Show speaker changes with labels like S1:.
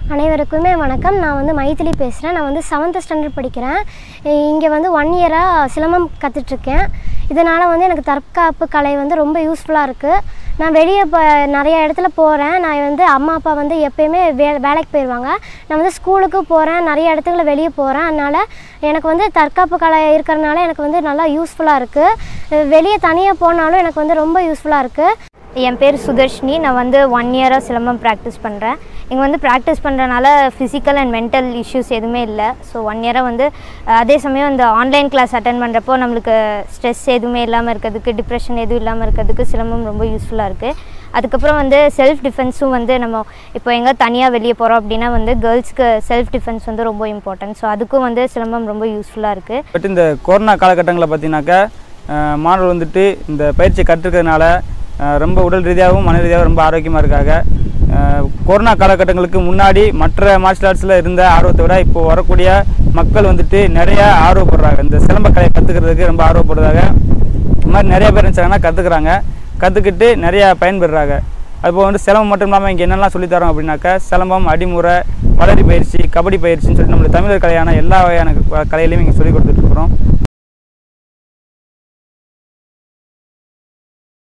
S1: அனைவருக்குமே வணக்கம் நான் வந்து மைதிலி பேசுகிறேன் நான் வந்து செவன்த் ஸ்டாண்டர்ட் படிக்கிறேன் இங்கே வந்து ஒன் இயராக சிலம்பம் கற்றுட்ருக்கேன் இதனால் வந்து எனக்கு தற்காப்பு கலை வந்து ரொம்ப யூஸ்ஃபுல்லாக இருக்குது நான் வெளியே இப்போ நிறைய இடத்துல போகிறேன் நான் வந்து அம்மா அப்பா வந்து எப்பயுமே வே வேலைக்கு போயிடுவாங்க நான் வந்து ஸ்கூலுக்கு போகிறேன் நிறைய இடத்துல வெளியே போகிறேன் அதனால் எனக்கு வந்து தற்காப்பு கலை இருக்கிறனால எனக்கு வந்து நல்லா யூஸ்ஃபுல்லாக இருக்குது வெளியே தனியாக போனாலும் எனக்கு வந்து ரொம்ப யூஸ்ஃபுல்லாக இருக்குது
S2: என் பேர் சுதர்ஷினி நான் வந்து ஒன் இயராக சிலம்பம் ப்ராக்டிஸ் பண்ணுறேன் இங்கே வந்து ப்ராக்டிஸ் பண்ணுறனால ஃபிசிக்கல் அண்ட் மென்டல் இஷ்யூஸ் எதுவுமே இல்லை ஸோ ஒன் இயராக வந்து அஹ், அதே சமயம் இந்த ஆன்லைன் கிளாஸ் அட்டன் பண்ணுறப்போ நம்மளுக்கு ஸ்ட்ரெஸ் எதுவுமே இல்லாமல் இருக்கிறதுக்கு டிப்ரெஷன் எதுவும் இல்லாமல் இருக்கிறதுக்கு சிலம்பம் ரொம்ப யூஸ்ஃபுல்லாக இருக்குது அதுக்கப்புறம் வந்து செல்ஃப் டிஃபென்ஸும் வந்து நம்ம இப்போ எங்கே தனியாக வெளியே போகிறோம் அப்படின்னா வந்து கேர்ள்ஸ்க்கு செல்ஃப் டிஃபென்ஸ் வந்து ரொம்ப இம்பார்ட்டன்ட் ஸோ அதுக்கும் வந்து சிலம்பம் ரொம்ப யூஸ்ஃபுல்லாக இருக்குது
S3: பட் இந்த கொரோனா காலகட்டங்களில் பார்த்தீங்கன்னாக்கா அஹ், மாணவர்கள் வந்துட்டு இந்த பயிற்சியை கற்றுக்கிறதுனால அஹ், ரொம்ப உடல் ரீதியாகவும் மன ரீதியாகவும் ரொம்ப ஆரோக்கியமாக இருக்காங்க அஹ், கொரோனா காலகட்டங்களுக்கு முன்னாடி மற்ற மார்ஷல் ஆர்ட்ஸில் இருந்த ஆர்வத்தை விட இப்போ வரக்கூடிய மக்கள் வந்துட்டு நிறைய ஆர்வப்படுறாங்க இந்த சிலம்ப கலையை கற்றுக்கிறதுக்கு ரொம்ப ஆர்வப்படுறாங்க இந்த மாதிரி நிறைய பேர் இருந்துச்சாங்கன்னா கற்றுக்குறாங்க கற்றுக்கிட்டு நிறையா பயன்பெறுறாங்க அதுபோக வந்து சிலம்பம் மட்டும் இல்லாமல் இங்கே என்னெல்லாம் சொல்லித் தரோம் அப்படின்னாக்கா சிலம்பம் அடிமுறை வளரி பயிற்சி கபடி பயிற்சின்னு சொல்லிட்டு நம்மளுடைய தமிழர் கலையான எல்லா வகையான க- கலைகளையும் இங்கே சொல்லிக் கொடுத்துட்ருக்குறோம்